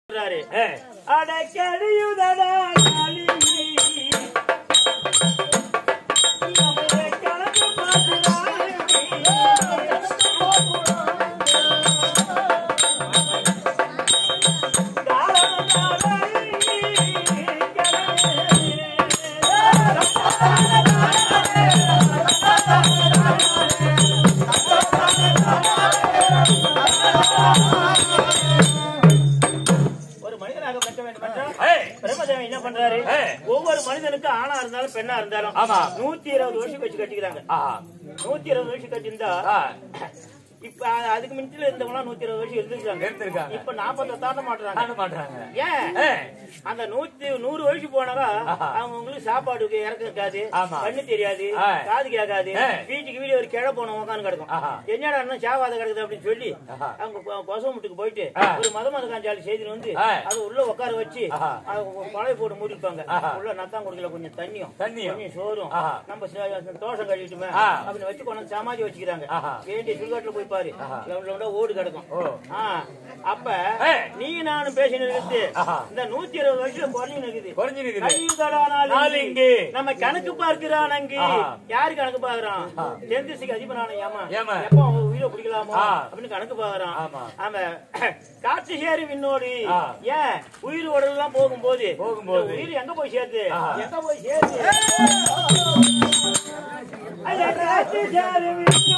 சொல்றாரு ஏ, அடக்கடியுதடா காளிங்கி. நம்முடைய கணக்கு ஒரு மனிதனாக பற்ற வேண்டும் என்றால் ஏய், பிரம்மதேவன் என்ன பண்றாரு ஏ. ஒவ்வொரு மனிதனுக்கும் ஆணா இருந்தாலும் பெண்ணா இருந்தாலும் ஆமா. நூத்தி இருபது வருஷம் வச்சு கட்டிக்கிறாங்க ஆஹா, நூத்தி இருபது வருஷம் கட்டியிருந்தா ஆ, இப்ப அதுக்கு மின்சில இருந்தவங்க நூத்தி இருபது வருஷம் இருந்திருக்காங்க இருந்திருக்காங்க. இப்ப நாற்பத்த தாண்ட மாட்டாங்க காண மாட்டாங்க ஏன் ஏ, அந்த நூத்தி நூறு வயசு போனாக்கா ஆஹா. அவங்க உங்களுக்கு சாப்பாடுக்கு இறக்க இருக்காது ஆமா. கண்ணு தெரியாது ஆ. காது கேட்காது ஏ. வீட்டுக்கு வீடு ஒரு கிழ போன உட்காந்து கிடக்கும் ஆஹா. என்னடா இன்னும் சாவாத கிடக்குது அப்படின்னு சொல்லி ஆஹா. அவங்க கொ- கொசவ முட்டுக்கு போயிட்டு ஆ. ஒரு மத மத காஞ்சாலி செய்திட்டு வந்து ஆ. அது உள்ள உட்கார வச்சு ஆஹா. அது ஒரு பழைய போட்டு மூடிருப்பாங்க ஆஹா. உள்ள நத்தான் குடிக்கல கொஞ்சம் தண்ணியும் தண்ணியும். கொஞ்சம் சோறும் ஆஹா. நம்ம ச- தோசம் கழிட்டுமே ஆ. அப்படின்னு வச்சு கொண்டு வந்து சமாதி வச்சுக்கிறாங்க ஆஹா. வேண்டிய சுடுகாட்டுல போய் பாரு ஆஹா. ரவுண்ட் ரவுண்டா ஓடு கிடக்கும் ஓ. ஆ, அப்ப ஏ. நீ நானும் பேசினு இருக்குது ஆஹா. இந்த நூத்தி இருபது வருஷம் குறைஞ்சு இருக்குது குறைஞ்சிருக்குது. கலியுகடா நாள் நாள் இங்கு. நம்ம கணக்கு பார்க்கிறான் அங்கு ஆஹா. யாரு கணக்கு பாக்குறான் தென்திசைக்கு அதிபனான ஏமா ஏமா. எப்போ அவன் உயிரை பிடிக்கலாமோ ஆ. அப்படின்னு கணக்கு பாக்குறான் ஆமா. அவன் காற்று சேரு விண்ணோடு ஆ. ஏன் உயிர் உடல் எல்லாம் போகும்போது போகும்போது. இந்த உயிர் எங்க போய் சேருது ஆஹா. எங்க போய் சேருது அந்த காற்று சேரு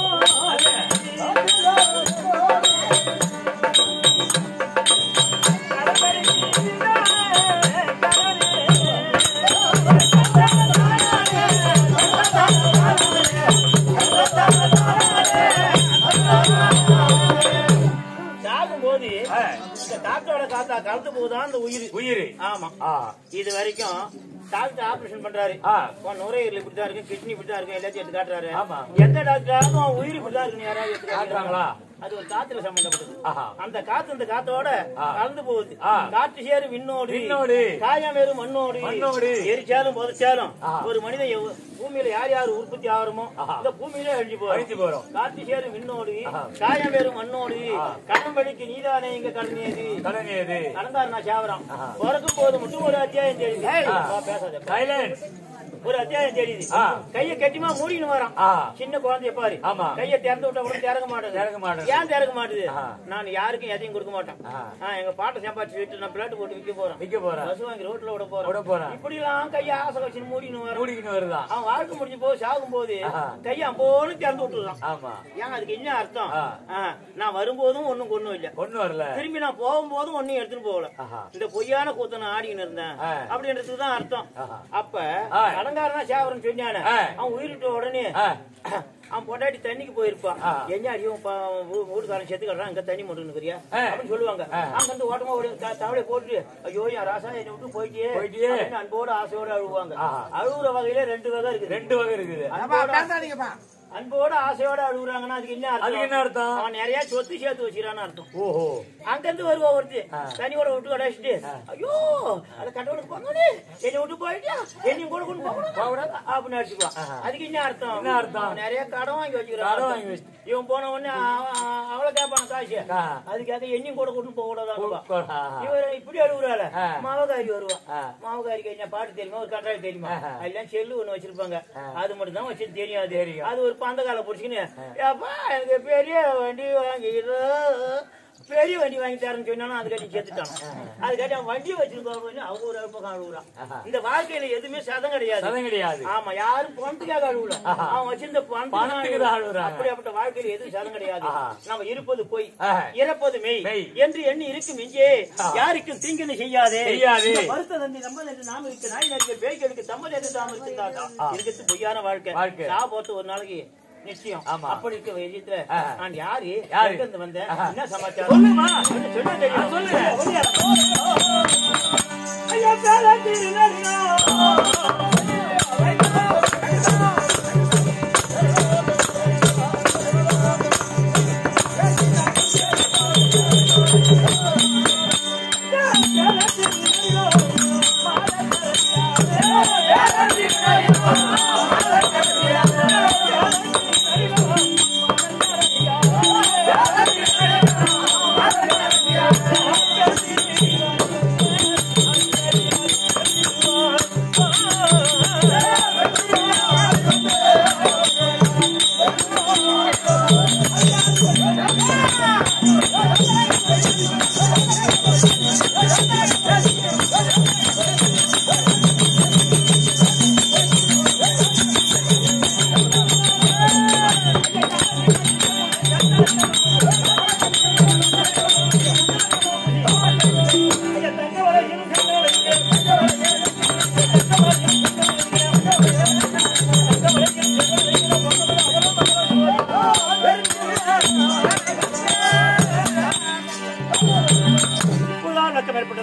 சாகும்போது ஏ, இந்த காற்றோட காத்தா கலந்து போகுதான் அந்த உயிர் உயிர் ஆமா ஆ, இது வரைக்கும் டாக்டர் ஆபரேஷன் பண்றாரு ஆ. உன் நுரையீரல் இப்படிதான் இருக்கு கிட்னி இப்படிதான் இருக்கு எல்லாத்தையும் எடுத்து காட்டுறாரு ஆமா. எந்த டாக்டராலும் உயிர் இப்படிதான் இருக்குன்னு யாராவது எடுத்து காட்டுறாங்களா? அது ஒரு காத்துல சம்பந்தப்பட்டது ஆஹா. அந்த காத்து இந்த காத்தோட ஆ. கலந்து போகுது ஆ. காற்று சேரு விண்ணோடு விண்ணோடு. காயம் வேறு மண்ணோடு மண்ணோடு. எரிச்சாலும் புதைச்சாலும் ஆ. ஒரு மனிதன் எவ்வ- பூமியில யார் யார் உற்பத்தி ஆகிறோமோ ஆஹா. இந்த பூமியில அழிஞ்சு போறோம் அழிஞ்சு போறோம். காற்று சேரு விண்ணோடு ஆஹா. காயம் வேறு மண்ணோடு ஆ. கடன்படிக்கு நீதானே இங்க கடனியது கடன் ஏது கடந்தார் நான் சாவறான் ஆஹா. பிறக்கும் போது மட்டும் ஒரு அத்தியாயம் தெரியுது ஆ. வா, பேசாத சைலன்ஸ் ஒரு அத்தியாயம் தெரியுது ஆ. கைய கட்டிமா மூடின்னு வரான் ஆ. சின்ன குழந்தைய பாரு ஆமா. கைய திறந்து விட்டா கூட திறக்க மாட்டேது திறக்க மாட்டேங்குது. ஏன் திறக்க மாட்டுது ஆ. நான் யாருக்கும் எதையும் கொடுக்க மாட்டேன் ஆ. ஆ, எங்க பாட்டை சம்பாதிச்சு விட்டு நான் பிளாட் போட்டு விற்க போறேன் விக்க போறேன் பஸ் வாங்கி ரோட்ல விட விட போறேன் போறேன் இப்படி எல்லாம் கைய ஆசை வச்சு மூடின்னு வரான் மூடிக்கின்னு வருதான் அவன் வாழ்க்கை முடிஞ்சு போது சாகும் போது ஆஹா. கைய அம்போன்னு திறந்து விட்டுறான் ஆமா ஏன் அதுக்கு என்ன அர்த்தம் ஆ. ஆ, நான் வரும்போதும் ஒண்ணும் கொண்ணும் இல்ல ஒண்ணு வரல திரும்பி நான் போகும்போதும் ஒன்னும் எடுத்துட்டு போகல ஆஹா. இந்த பொய்யான கூத்த நான் ஆடின்னு இருந்தேன் ஆ. அப்படின்றதுக்கு தான் அர்த்தம் ஆஹா. அப்ப ஆ. கடங்காரனா சேவரன் சொன்னானே ஆ. அவன் உயிரிட்ட உடனே ஆ. அவன் பொண்டாட்டி தண்ணிக்கு போயிருப்பான் ஆ. என்ன அடியும் வீட்டுக்காரன் செத்து கட்டுறான் இங்க தண்ணி மட்டும் ஆ. அப்படின்னு சொல்லுவாங்க ஆ. அங்க வந்து ஓட்டமா ஒரு த- தவளை போட்டு ஐயோ என் ராசா என்னை விட்டு போயிட்டே போயிட்டியே. அப்படின்னு அன்போட ஆசையோட அழுவாங்க ஆஹா. அழுகுற வகையில ரெண்டு வகை இருக்குது ரெண்டு வகை இருக்குது அன்போட அன்போட ஆசையோட அழுகுறாங்கன்னா அதுக்கு என்ன அர்த்தம் அதுக்கு என்ன அர்த்தம்? அவன் நிறைய சொத்து சேர்த்து வச்சுக்கிறான்னு அர்த்தம் ஓஹோ அங்க இருந்து வருவா ஒருத்தி ஆ. தண்ணியோட விட்டு கடைச்சிட்டு ஐயோ அத கட்டவனுக்கு போங்கனே என்னை விட்டு போயிட்டியா என்னையும் கூட கொண்டு போகணும் அப்படின்னு அடிச்சுக்குவான் ஆஹா. அதுக்கு என்ன அர்த்தம் என்ன அர்த்தம்? அவன் நிறைய கடன் வாங்கி வச்சுக்கிறான் கடன் அர்த்தம். வாங்கி வச்சு- இவன் போன உடனே அவ- அவ- அவளை கேட்பான காசு ஆ. அதுக்காக என்னையும் கூட கொண்டு போக கூடாது ஆஹா. இவர் இப்படி அழுகுறாள் ஆ. மாவகாரி வருவா ஆ. மாவகாரிக்கு என்ன பாட்டு தெரியுமா ஒரு கட்டாயம் தெரியுமா ஆஹா. எல்லாம் செல்லு ஒண்ணு வச்சிருப்பாங்க ஆ. அது மட்டும் தான் வச்சு தெரியாது தெரியும். அது ஒரு பந்த கால புடிச்சுக்கின்னு ஏப்பா எனக்கு பெரிய வண்டி வாங்கிடு பெரிய வண்டி வாங்கி தரேன்னு சொன்னாலும் அதுக்காட்டி செத்துட்டான் அதுக்காட்டி அவன் வண்டி வச்சிருக்கோம் அவங்க ஒரு அழுப்பம் அழுகுறான் ஆஹா. இந்த வாழ்க்கையில எதுவுமே சதம் கிடையாது சதம் கிடையாது ஆமா யாரும் பணத்துக்காக அழுவல ஆஹா. அவன் வச்சிருந்த பணத்துக்கு தான் அழுகுறாங்க. அப்படியாப்பட்ட வாழ்க்கையில எதுவும் சதம் கிடையாது ஆஹா. நம்ம இருப்பது பொய் ஆஹா. இறப்பது மெய் மெய். என்று எண்ணி இருக்கும் இங்கே யாருக்கும் தீங்கினை செய்யாதே செய்யாதே. இந்த மறுத்த தந்தி நம்ம என்று நாம இருக்க நாய் நடிக்க பேய்களுக்கு தம்மது என்று தாம் இருக்கின்றார்கள் இருக்கிறது பொய்யான வாழ்க்கை வாழ்க்கை. சா போட்டு ஒரு நாளைக்கு நிச்சயம் ஆமா. அப்படி இருக்க விஷயத்துல ஆஹா. நான் யாரு யாரு? எங்க இருந்து வந்தேன் ஆஹா. என்ன சமாச்சாரம் சொல்லுமா. சொல்லு, சொல்ல தெரியும் சொல்லுங்க. ஐயா பேர திருநறியா Yeah.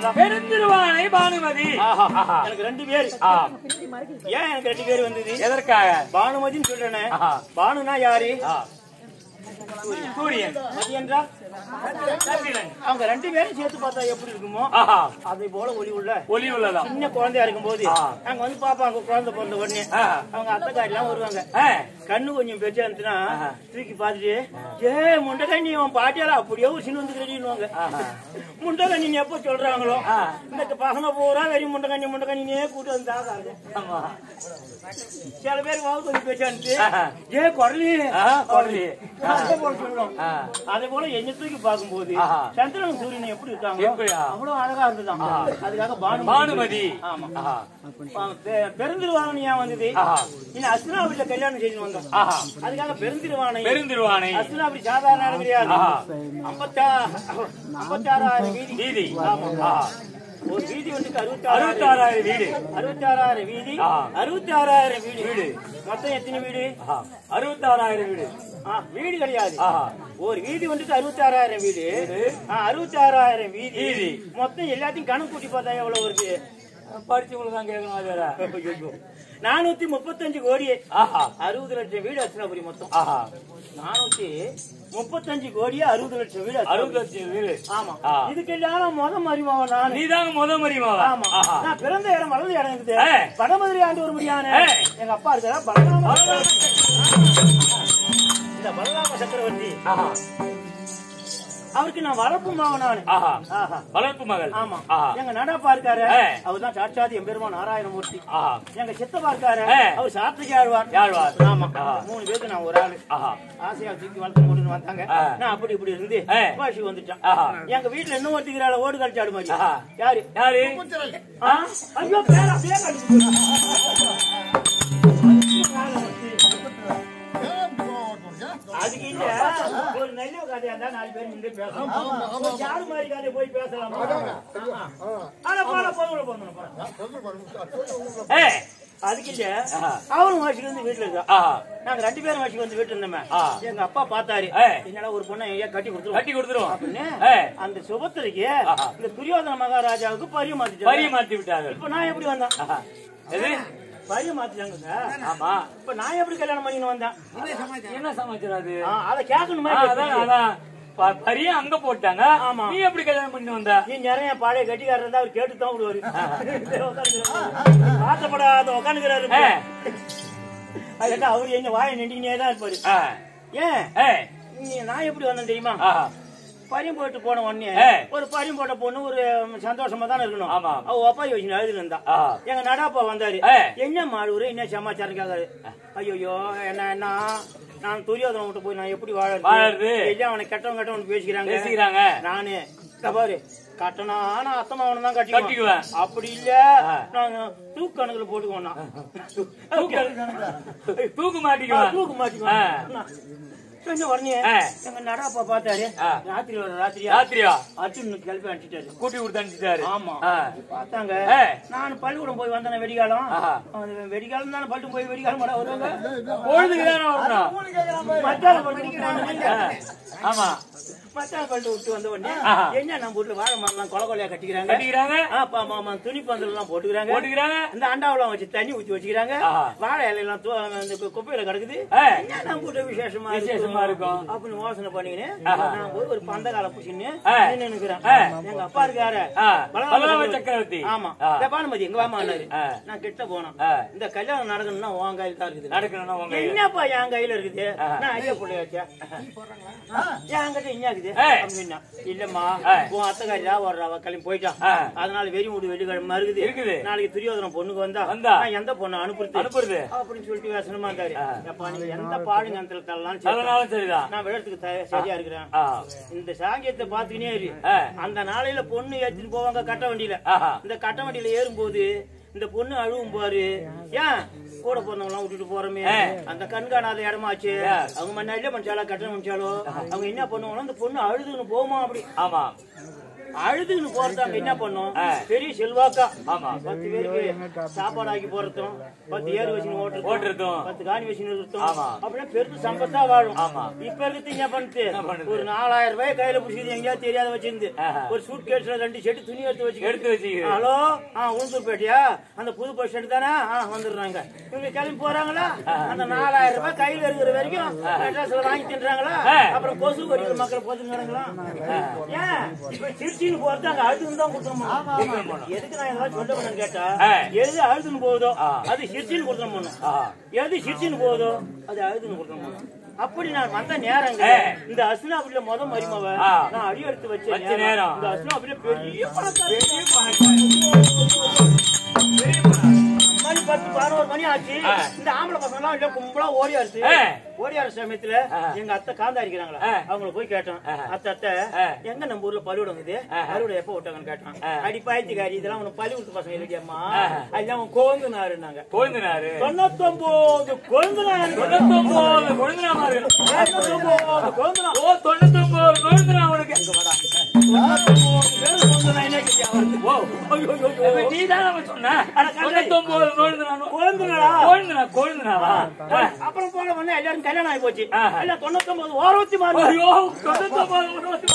பெருந்திருவானை பானுமதி ஆஹா. ஆஹா. எனக்கு ரெண்டு பேரு ஆ. ஏன் எனக்கு ரெண்டு பேர் வந்தது எதற்காக பானுமதின்னு சொல்றேனே ஆஹா. பானுனா யாரு ஆ. சூரியன் மதி என்றா சந்திரன். அவங்க ரெண்டு பேரும் சேர்த்து பார்த்தா எப்படி இருக்குமோ ஆஹா. அதே போல ஒளி உள்ள ஒளி உள்ளதா சின்ன குழந்தையா இருக்கும்போது ஆ. அங்க வந்து பாப்பாங்க குழந்தை பிறந்த உடனே ஆ. அவங்க அத்தைக்காரி எல்லாம் வருவாங்க ஆ. கண்ணு கொஞ்சம் பெருசா இருந்துச்சுன்னா ஆஹா. தூக்கி பார்த்துட்டு ஏ முண்டகண்ணி உன் பாட்டியால அப்படியே ஒரு சின்ன வந்து ரெடின்னுவாங்க ஆஹா. முண்டகண்ணி எப்ப சொல்றாங்களோ ஆ. இந்த பசங்க பூரா வெறும் முண்டகண்ணி முண்டகண்ணினே கூட்டு வந்து தாக்காங்க ஆமா. சில பேர் வாவு கொஞ்சம் பேச்சான்ட்டு ஆஹா. ஏ குரலி ஆ, குரலி. அதே போல சொல்றோம் ஆ. அதே போல என்ன தூக்கி பார்க்கும்போது ஆஹா. சந்திரன் சூரியன் எப்படி இருக்காங்க எப்படியா? அவ்வளவு அழகா இருந்ததாம் அதுக்காக பானு பானுமதி ஆமா ஆஹா. பெருந்திருவாணன் ஏன் வந்தது ஆஹா. இன்னும் அஸ்னா வீட்டுல கல்யாணம் செய்து வந்தோம் ஆஹா. அதுக்காக பெருந்திருவானை பெருந்திருவானை அஸ்னா அப்படி சாதாரண ஆள் கிடையாது ஆஹா. ஐம்பத்தா ஐம்பத்தாறாயிரம் வீதி வீதி ஆமா. ஆஹா. ஒரு வீதி வந்து அறுபத்தாறாயிரம் அறுபத்தாறாயிரம் வீடு அறுபத்தாறாயிரம் வீதி ஆ. அறுபத்தாறாயிரம் வீடு வீடு. மொத்தம் எத்தனை வீடு ஆஹா. அறுபத்தாறாயிரம் வீடு ஆ, வீடு கிடையாது ஆஹா. ஒரு வீதி வந்துட்டு அறுபத்தாறாயிரம் வீடு ஆ, அறுபத்தாறாயிரம் வீதி வீதி. மொத்தம் எல்லாத்தையும் கணக்கு கூட்டி பார்த்தா எவ்வளவு வருது படிச்சவங்களுக்கு தான் கேட்கணும் அது வேற ஐயோ. நானூத்தி முப்பத்தஞ்சு கோடி ஆஹா அறுபது லட்சம் வீடு அர்ச்சனாபுரி மொத்தம் ஆஹா நானூத்தி முப்பத்தஞ்சு கோடி அறுபது லட்சம் வீடு அறுபது அர்ச்சனாபுரி. லட்சம் வீடு ஆமா ஆ. இதுக்கெல்லாம் முத மருமாவன் நான் நீதாங்க முத மரியாதை ஆமா நான் பிறந்த இடம் வளர்ந்த இடம் இருக்குது ஏ. வடமதுரை ஆண்டு ஒரு முடியான ஏ. எங்க அப்பா இருக்கிறா பலராம இந்த பலராம சக்கரவர்த்தி ஆஹா அவருக்கு நான் வளர்ப்பு மாவன் நானு ஆஹா ஆஹா. வளர்ப்பு மகள் ஆமா ஆஹா எங்க நடப்பா இருக்காரு ஏ. அவர் தான் சாட்சாதி எம்பெருமான் நாராயணமூர்த்தி ஆஹா எங்க சித்தப்பா இருக்காரு ஏ. அவர் சாத்திரிக்கு ஆழ்வார் யாழ்வார் ஆமா ஆஹா. மூணு பேருக்கு நான் ஒரு ஆளு ஆஹா ஆசையா தூக்கி வளர்த்து கொண்டு வந்தாங்க ஆ. நான் அப்படி இப்படி இருந்து ஏ. பாஷி வந்துட்டான் ஆஹா. எங்க வீட்டுல இன்னும் ஒருத்திக்கிறாள் ஓடு கழிச்சாடு மாதிரி ஆஹா. யாரு யாரு ஆ? ஐயோ பேரா பேர் அதுக்கு இல்ல ஒரு நல்ல கதையா இருந்தா நாலு பேர் நின்று பேசலாம் ஒரு ஜாடு மாதிரி கதை போய் பேசலாம் ஆனா போன போதும் போதும் போதும் ஏ அதுக்கு இல்ல ஆஹா. அவனும் வாசிக்கு வந்து வீட்டுல இருக்கா ஆஹா நாங்க ரெண்டு பேரும் வாசிக்கு வந்து வீட்டுல இருந்தோமே ஆ. எங்க அப்பா பார்த்தாரு ஏ. என்னடா ஒரு பொண்ணை ஐயா கட்டி கொடுத்துருவோம் கட்டி கொடுத்துருவோம் அப்படின்னு ஏ அந்த சுபத்திரைக்கு ஆஹா. இந்த துரியோதன மகாராஜாவுக்கு பரிய மாத்திட்டாங்க பரிய மாத்தி விட்டார்கள் இப்ப நான் எப்படி வந்தேன் ஆஹா எது பரிய மாத்திட்டாங்க ஆமா இப்ப நான் எப்படி கல்யாணம் பண்ணின்னு வந்தேன் என்ன சமாச்சாரம் அது ஆ, அதை கேட்கணுமா ஆ, அதான் அதான் ப- பரிய அங்க போட்டாங்க ஆமா. நீ எப்படி கல்யாணம் பண்ணி வந்த நீ நிறைய பழைய கட்டிக்காரர் இருந்தா அவர் கேட்டு தான் விடுவாரு ஆசைப்படாத உட்காந்துக்கிறாரு ஏ. அதுக்கிட்ட அவர் என்ன வாயை நின்றுனே தான் இருப்பாரு ஆ. ஏன் ஏ நீ- நான் எப்படி வந்தேன் தெரியுமா ஆஹா பரியம் போட்டு போன உடனே ஏ. ஒரு பரியம் போட்ட பொண்ணு ஒரு சந்தோஷமா தானே இருக்கணும் ஆமா. அவ அப்பா யோசனை எழுதிட்டு இருந்தா ஆ. எங்க நடாப்பா வந்தாரு ஏ. என்ன மாடுவரு என்ன சமாச்சாரம் கேட்காரு ஐயோ என்ன என்ன நான் துரியோதனம் விட்டு போய் நான் எப்படி வாழறது வாழறது? இல்ல அவனை கெட்டவன் கெட்டவன் பேசிக்கிறாங்க பேசிக்கிறாங்க நானு இங்க பாரு கட்டணா நான் அத்தமா அவனை தான் கட்டிக்குவேன். கட்டிக்குவேன் அப்படி இல்ல ஆ. நான் தூக்கு கணக்குல போட்டுக்கோண்ணா தூக்கு மாட்டிக்குவேன் தூக்கு மாட்டிக்குவேன் கொஞ்சம் வரணிய ஆ. எங்க நடாப்பா பார்த்தாரு ஆ. ராத்திரி வர ராத்திரியா ராத்திரியா அர்ஜுன் கிளப்பி அனுப்பிச்சிட்டாரு கூட்டி கொடுத்து அனுப்பிச்சிட்டாரு ஆமா ஆ. பார்த்தாங்க ஏ. நான் பள்ளிக்கூடம் போய் வந்தேன் வெடிகாலம் ஆஹா. அவன் வெடிகாலம் தானே பள்ளிக்கூடம் போய் வெடிகாலம் கூட வருவாங்க பொழுதுக்கு தானே வரணும் மச்சான பள்ளி விட்டு வந்த ஆ. ஆமா மச்சான பள்ளி விட்டு வந்த உடனே ஆஹா. என்ன நம்ம வீட்டுல வாழை மரம்லாம் கொலை கொலையா கட்டிக்கிறாங்க கட்டிக்கிறாங்க ஆப்பா மாமா துணி பந்தல் எல்லாம் போட்டுக்கிறாங்க போட்டுக்கிறாங்க இந்த அண்டாவெல்லாம் வச்சு தண்ணி ஊத்தி வச்சுக்கிறாங்க ஆஹா. வாழை இலையெல்லாம் தூ- இந்த கு- குப்பையில கிடக்குது ஏ. என்ன நம்ம வீட்டுல விசேஷமா விசேஷமா இருக்கும். அப்படின்னு யோசனை பண்ணிக்கினேன் ஆஹா. நான் போய் ஒரு பந்த கால புடிச்சுன்னு ஏ. நின்னுக்கிறேன் ஏ. எங்க அப்பா இருக்காரு ஆ. பலராம பலராம சக்கரவர்த்தி ஆமா ஆ. இந்த பானுமதி எங்க வாமான்னாரு ஆ. நான் கிட்ட போனேன் ஆ. இந்த கல்யாணம் நடக்கணும்னா உன் கையில தான் இருக்குது நடக்கணும்னா உங்க கையில. என்னப்பா என் கையில இருக்குது ஆ. நான் ஐயா பிள்ளையாச்சா என்கிட்ட என்ன இருக்குது ஏய். அப்படின்னா இல்லம்மா ஏய். உன் அத்தைக்காரி தான் வர்றா கிளம்பி போயிட்டான் ஆ. அதனால வெறி மூடு வெள்ளிக்கிழமை இருக்குது இருக்குது. நாளைக்கு துரியோதனம் பொண்ணுக்கு வந்தா வந்தா. நான் எந்த பொண்ணு அனுப்புறது அனுப்புறது அப்படின்னு சொல்லிட்டு வேசனமா இருந்தாரு ஆ. எப்பா நீங்க எந்த பாடுங்க அந்த தள்ளலாம் சரி. அதனாலும் சரிதான் நான் விழத்துக்கு த- சரியா இருக்கிறேன் ஆ. இந்த சாங்கியத்தை பாத்துக்கினே இரு ஆ. அந்த நாளையில பொண்ணு ஏத்திட்டு போவாங்க கட்ட வண்டியில ஆஹா. இந்த கட்ட வண்டியில ஏறும்போது இந்த பொண்ணு அழுவும் பாரு ஏன் கூட பிறந்தவங்க எல்லாம் விட்டுட்டு போறோமே ஆ. அந்த கண்காணாத இடமாச்சு ஆ. அவங்க முன்னாடியே மனுஷாலோ கட்ட மனுஷாலோ அவங்க என்ன பண்ணுவாங்கன்னா இந்த பொண்ணு அழுதுன்னு போமா அப்படி ஆமா அழுதுன்னு போறதாங்க என்ன பண்ணும் ஆ. பெரிய செல்வாக்கா ஆமா. பத்து பேருக்கு சாப்பாடு ஆக்கி போறதும் பத்து ஏறு வச்சு ஓட்டுறது ஓட்டுறதும். பத்து காணி வச்சு நிறுத்தும் ஆமா. அப்படின்னா பெருத்து சம்பத்தா வாழும் ஆமா. இப்ப இருக்கிறது என்ன பண்ணுது என்ன பண்ணுது? ஒரு நாலாயிரம் ரூபாய் கையில பிடிச்சிது எங்கேயாவது தெரியாத வச்சிருந்து ஆஹா. ஒரு சூட் கேஸ்ல ரெண்டு செட்டு துணி எடுத்து வச்சு எடுத்து வச்சுக்கிது. ஹலோ ஆ உளுந்தூர்பேட்டையா அந்த புது பஸ் ஸ்டாண்ட் தானே ஆ வந்துடுறாங்க இவங்க கிளம்பி போறாங்களா அந்த நாலாயிரம் ரூபாய் கையில இருக்கிற வரைக்கும் மெட்ராஸ்ல வாங்கி தின்றாங்களா ஆ. அப்புறம் கொசு வரிக்கிற மக்கள் போதுங்கிறாங்களா ஏன் இப்ப திருச்சின்னு போறது அங்க அழுதுன்னு தான் கொடுக்கணும் எதுக்கு நான் இதெல்லாம் சொல்ல வேணும்னு கேட்டா ஆ. எது அழுதுன்னு போகுதோ ஆ. அது சிரிச்சின்னு கொடுத்தோம் பண்ணும் ஆ. எது சிரிச்சின்னு போகுதோ அது அழுதுன்னு கொடுத்தோம் பண்ணும் அப்படி நான் வந்த நேரங்க ஆ. இந்த அசுனாபுரியில முத மருமவ ஆ. நான் அடி எடுத்து வச்ச வச்ச நேரம். இந்த அசுனாபுரியில பெரிய பணக்காரி. மணி பத்து பதினோரு மணி ஆச்சு ஆ. இந்த ஆம்பளை பசங்க எல்லாம் இல்ல கும்பலா ஓடியாருச்சு ஆ. ஓடியார சமயத்துல ஆ. எங்க அத்தை காந்தா இருக்கிறாங்களா ஆ. அவங்கள போய் கேட்டோம் ஆ. அத்தை அத்தை ஆ. எங்க நம்ம ஊர்ல பள்ளிவிடம் இது ஆ. பள்ளிவிடம் எப்ப விட்டாங்கன்னு கேட்டோம் ஆ. அடி பாயத்துக்காரி இதெல்லாம் உனக்கு பள்ளிவிட்டு பசங்க இல்லையாம்மா ஆ. அதெல்லாம் அவன் கோந்துனாருன்னாங்க கொழுந்தினாரு தொண்ணூத்தொன்பது கொழுந்துனாரு தொண்ணூத்தொன்பது கொழுந்தினா மாதிரி தொண்ணூத்தொன்பது கொழுந்துனா ஓ தொண்ணூத்தொன்பது கொழுந்தினா அவனுக்கு தொண்ணூத்தொன்பது பேர் கொழுந்துனா என்ன கேட்டியா அவருக்கு? ஓ ஐயோ, ஐயோ, ஐயோ. இப்ப நீ தானே சொன்ன தொண்ணூத்தொன்பது கொழுந்தினா கொழுந்துனாடா? கொழுந்தினா கொழுந்தினாவா அப்புறம் போன உடனே எல்லாரும் கல்யாணம் ஆகி போச்சு ஆஹா. இல்ல தொண்ணூத்தொன்பது ஓரவத்தி மாறு ஐயோ தொண்ணூத்தொன்பது கொழுந்தினா.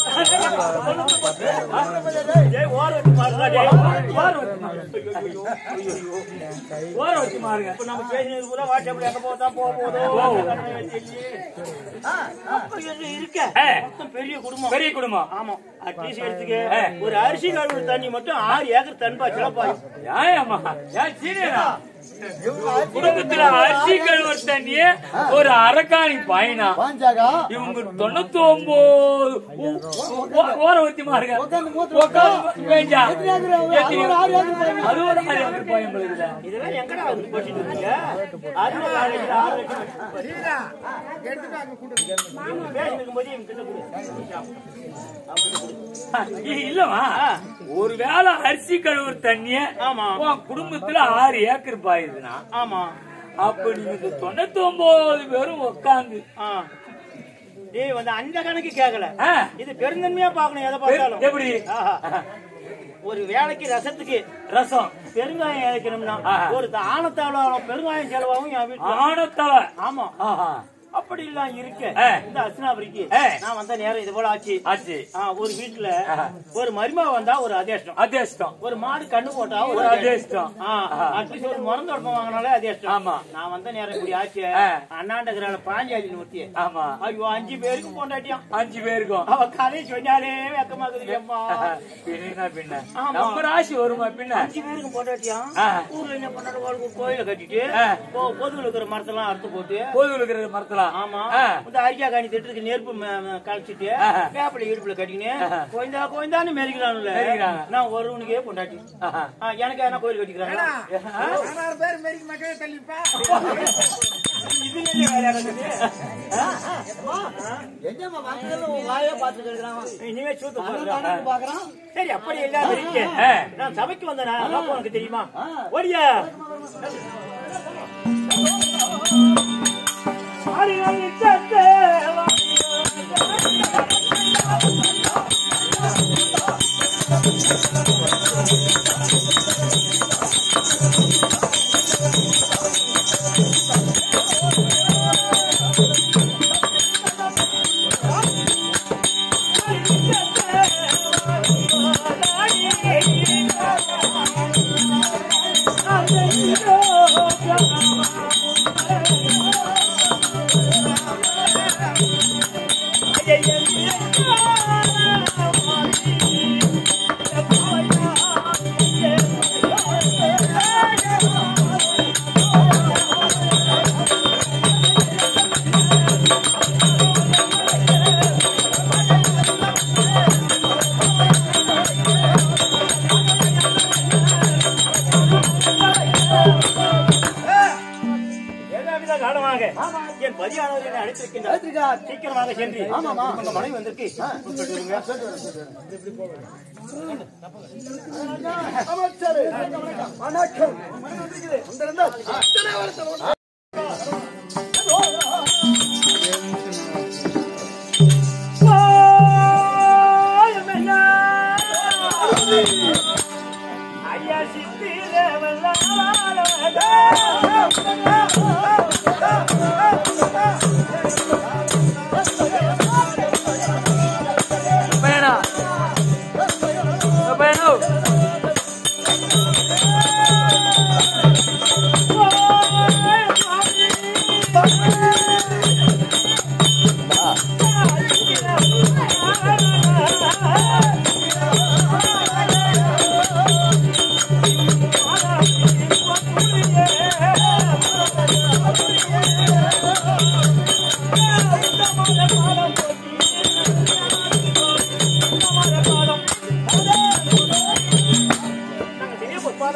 ஏய், ஓரவத்தி மாறுடா, டேய். ஓர வச்சு மாறுங்க. ஓர வச்சு மாறுங்க இப்ப நம்ம பேசினது பூரா வாட்ஸ்அப்ல எங்க போதா போக போதோ அப்ப எங்க இருக்க ஏ. மொத்தம் பெரிய குடும்பம் பெரிய குடும்பம் ஆமா அட்லீஸ்ட் எடுத்துக்க ஏ. ஒரு அரிசி கழுவு தண்ணி மட்டும் ஆறு ஏக்கர் தன்பா சிலப்பாயும் ஏம்மா ஏன் சீனியரா குடும்பத்துல அரிசி கழுவுற தண்ணியே ஒரு அரக்காணி பாயினா பாஞ்சாகா இவங்க தொண்ணூத்தி ஒன்பது ஓர ஊத்தி மாறுங்க உட்கார்ந்து பேஞ்சா எத்தனை- அது ஒரு ஆறு ஏக்கர் பாயம் போலுதுல. இதெல்லாம் எங்கடா வந்து போட்டுட்டு இருக்கீங்க அறுபது ஆறு லட்சம், ஆறு லட்சம் பேசினுக்கும் போது இவங்க கிட்ட கொடு. இ- இல்லம்மா ஒருவேளை அரிசி கழுவுற தண்ணிய ஆமா உன் குடும்பத்துல ஆறு ஏக்கர் பாயுதுன்னா ஆமா அப்ப நீங்க இந்த தொண்ணூத்தி ஒன்பது பேரும் உட்காந்து ஆ. டேய் வந்து அந்த கணக்கு கேட்கல ஆ, இது பெருந்தன்மையா பார்க்கணும் எதை பார்த்தாலும் எப்படி ஆஹா. ஒரு வேலைக்கு ரசத்துக்கு ரசம் பெருங்காயம் இழைக்கணும்னா ஆஹா. ஒரு ஆனத்தாவள பெருங்காயம் செலவாகும் என் வீட்டுல ஆனத்தலை ஆமா ஆஹா அப்படி எல்லாம் இருக்க ஆ. இந்த அஸ்னாபுரிக்கு ஆ. நான் வந்த நேரம் இது போல ஆச்சு ஆச்சு ஆ, ஒரு வீட்டுல ஆஹா. ஒரு மருமக வந்தா ஒரு அதிர்ஷ்டம் அதிர்ஷ்டம் ஒரு மாடு கண்ணு போட்டா ஒரு ஒரு அதிர்ஷ்டம் அதிர்ஷ்டம் அட்லீஸ்ட் ஒரு முறந்த உடம்பம் வாங்கினாலே அதிர்ஷ்டம் ஆமா. நான் வந்த நேரம் இப்படி ஆச்சு ஆ. அண்ணாண்டகிறால பாஞ்சாலி ஒருத்தி ஆமா ஐயோ அஞ்சு பேருக்கு போண்டாட்டியான் அஞ்சு பேருக்கும் அவ கதை சொன்னாலே வெக்கமாக்குது அம்மா பின்ன பின்ன ஆமா. நம்ம ராசி வருமா பின்ன அஞ்சு பேருக்கு போண்டாட்டியான் ஆ. ஊர்ல என்ன பண்ணாரு ஒரு கோயில கட்டிட்டு ஆ. பொ- பொதுவில் இருக்கிற மரத்தெல்லாம் அறுத்து போட்டு பொது இருக்கிற மரத்தலாம் ஆமா ஆ. இந்த அரிக்கா காணி திட்டுக்கு நெருப்பு ம- ம- கழிச்சிட்டு ஆஹா. வேப்பில இடுப்புல கட்டிக்கின்னு ஆஹா. கோயந்தா கோயந்தான்னு மெரிக்கிறானுல மெரிக்கிறாங்க. நான் ஒருவனுக்கே பொண்டாட்டி ஆஹா. ஆ, எனக்கு என்ன கோயில் கட்டிக்கிறாங்க இது என்ன வேலை நடக்குது? எங்கம்மா வாக்குகள் உன் வாயே பார்த்துட்டு இருக்கிறான் இனிமே சூத்து அதான் போடுறான். தானே பாக்குறான் சரி அப்படி எல்லாம் இருக்கு ஆ. நான் சபைக்கு வந்தேனா அப்ப உனக்கு தெரியுமா ஆ. ஓடியா ஆரியாயி சத்தே ஏகாவித காலமாக என் பதியானவர் என்னை அழைத்திருக்கின்றார் அழைத்திருக்கார். சீக்கிரமாக சென்று ஆமாமா. உங்க மனைவி வந்திருக்கு சொல்லிடுங்க. அமைச்சர் வணக்கம் வந்திருந்தார்.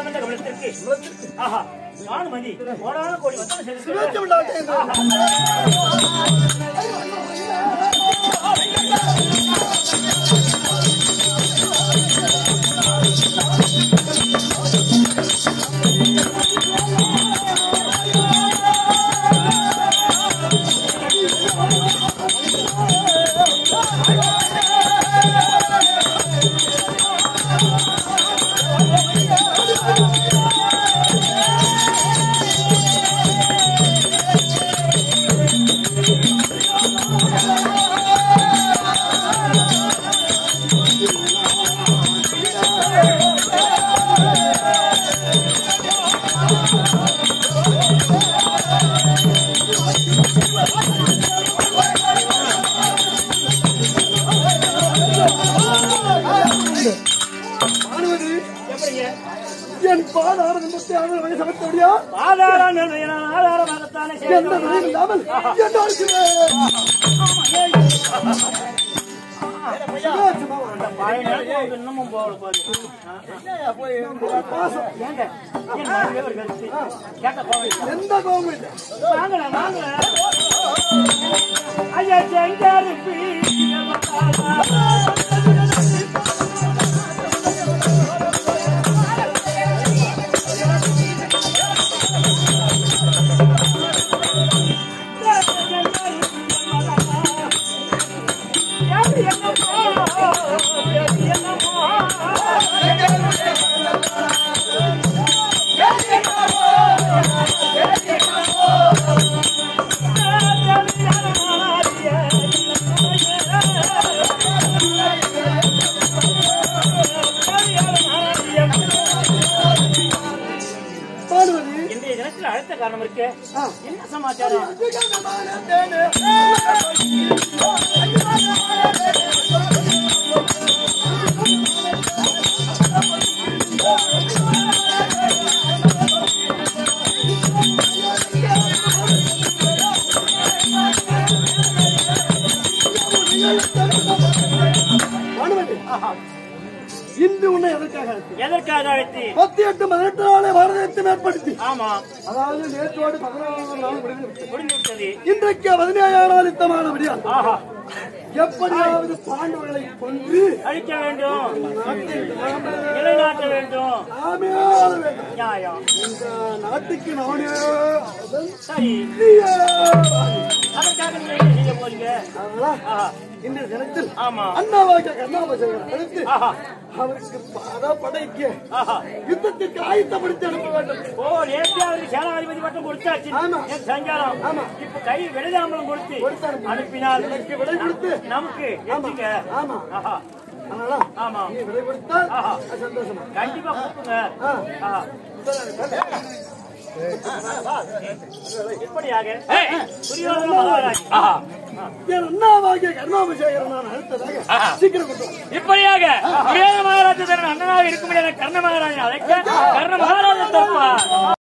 மகந்த கமலத்திற்கு ஆஹா பானுமதி கோடான கோடி வந்தனம் செலுத்த சுழற்சி விளையாட்டு என்று பானுமதி எப்படிங்க என் பாதார நிமிஷத்தை அவர்கள் வழி சமர்த்தபடியா ஆதாரம் நிர்ணயம் ஆதாரமாகத்தானே எந்த செய்யணும் விலையும் இல்லாமல் அந்த பழைய நிலத்துக்கு இன்னமும் போகல பாரு பாசம் ஏங்க என் மனைவி ஒரு கருத்து கேட்ட போவேன் எந்த கோபம் இல்லை வாங்கல வாங்கல ஐயா செங்காரு பானுமதி இன்றைய தினத்தில் அழைத்த காரணம் இருக்கு என்ன சமாச்சாரம் பானுமதி இன்று உன்னை எதற்காக அழைத்தேன்? எதற்காக அழைத்து பத்து எட்டு பதினெட்டு நாளை பாரதத்தை மேற்படுத்தி ஆமா அதாவது நேற்றோடு பதினாறாம் நாள் முடிந்து விட்டது. முடிந்து விட்டது இன்றைக்கு பதினேழாம் நாள் யுத்தமான விடியால் ஆஹா எப்படியாவது பாண்டவர்களை கொன்று அழிக்க வேண்டும் நாட்டை நாமே நிலைநாட்ட வேண்டும் நாமே ஆள வேண்டும். நியாயம் இந்த நாட்டுக்கு நானே அதன் சரி நீயே. அதற்காக நீங்க என்ன செய்ய போறீங்க அதனால் ஆஹா இன்றைய தினத்தில் ஆமா அண்ணாவாக கண்ணாபசேகர் அழைத்து ஆஹா அவருக்கு பாத படைக்கு ஆஹா யுத்தத்திற்கு ஆயத்தப்படுத்தி அனுப்ப வேண்டும் ஓ நேற்று அவருக்கு சேனாதிபதி மட்டும் கொடுத்தாச்சு ஆமா. நேற்று சாயங்காலம் ஆமா. இப்ப கை விடுதாமலம் கொடுத்து கொடுத்து அனுப்பு. அனுப்பினால் எனக்கு விடை கொடுத்து. நமக்கு எதுங்க ஆமா ஆஹா அதனால ஆமா நீ விடை கொடுத்தால் ஆஹா. சந்தோஷமா கண்டிப்பா கொடுத்துங்க ஆ. ஆஹா. இப்படியாக துரியோதன மகாராஜ் ஆஹா. என் அண்ணாவாகிய கருணாபிஷேகர் நான் அழுத்ததாக ஆஹா. சீக்கிரம் கொண்டு வா. இப்படியாக துரியோதன மகாராஜ அண்ணனாக இருக்கும் கர்ண மகாராஜன் அழைக்க கர்ண மகாராஜன் தப்பா